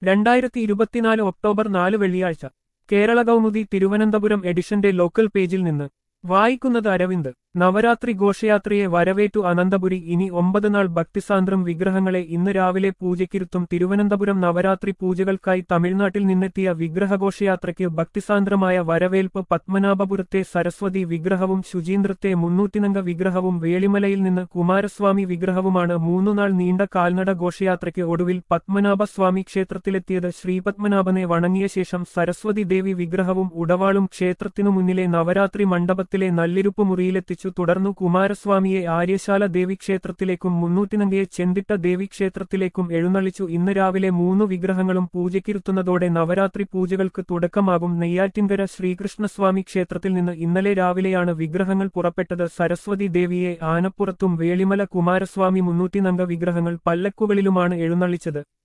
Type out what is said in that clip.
രണ്ടായിരത്തി ഇരുപത്തിനാല് ഒക്ടോബർ നാല് വെള്ളിയാഴ്ച കേരള കൗമുദി തിരുവനന്തപുരം എഡിഷന്റെ ലോക്കൽ പേജിൽ നിന്ന് വായിക്കുന്നത് അരവിന്ദ് നവരാത്രി ഘോഷയാത്രയെ വരവേറ്റു അനന്തപുരി ഇനി ഒമ്പത് നാൾ ഭക്തിസാന്ദ്രം വിഗ്രഹങ്ങളെ ഇന്ന് രാവിലെ പൂജയ്ക്കിരുത്തും തിരുവനന്തപുരം നവരാത്രി പൂജകൾക്കായി തമിഴ്നാട്ടിൽ നിന്നെത്തിയ വിഗ്രഹഘോഷയാത്രയ്ക്ക് ഭക്തിസാന്ദ്രമായ വരവേൽപ്പ് പത്മനാഭപുരത്തെ സരസ്വതി വിഗ്രഹവും ശുചീന്ദ്രത്തെ മുന്നൂറ്റിനംഗ വിഗ്രഹവും വേളിമലയിൽ നിന്ന് കുമാരസ്വാമി വിഗ്രഹവുമാണ് മൂന്നുനാൾ നീണ്ട കാൽനട ഘോഷയാത്രയ്ക്ക് ഒടുവിൽ പത്മനാഭസ്വാമി ക്ഷേത്രത്തിലെത്തിയത് ശ്രീപത്മനാഭനെ വണങ്ങിയ ശേഷം സരസ്വതി ദേവി വിഗ്രഹവും ഉടവാളും ക്ഷേത്രത്തിനു മുന്നിലെ നവരാത്രി മണ്ഡപത്തിലെ നല്ലിരുപ്പ് മുറിയിലെത്തിച്ചു തുടർന്നു കുമാരസ്വാമിയെ ആര്യശാല ദേവീക്ഷേത്രത്തിലേക്കും മുന്നൂറ്റിനങ്കയെ ചെന്തിട്ട ദേവീക്ഷേത്രത്തിലേക്കും എഴുന്നള്ളിച്ചു ഇന്ന് രാവിലെ മൂന്ന് വിഗ്രഹങ്ങളും പൂജയ്ക്കിരുത്തുന്നതോടെ നവരാത്രി പൂജകൾക്ക് തുടക്കമാകും നെയ്യാറ്റിൻകര ശ്രീകൃഷ്ണസ്വാമി ക്ഷേത്രത്തിൽ നിന്ന് ഇന്നലെ രാവിലെയാണ് വിഗ്രഹങ്ങൾ പുറപ്പെട്ടത് സരസ്വതി ദേവിയെ ആനപ്പുറത്തും വേളിമല കുമാരസ്വാമി മുന്നൂറ്റിനങ്ക വിഗ്രഹങ്ങൾ പല്ലക്കുകളിലുമാണ് എഴുന്നള്ളിച്ചത്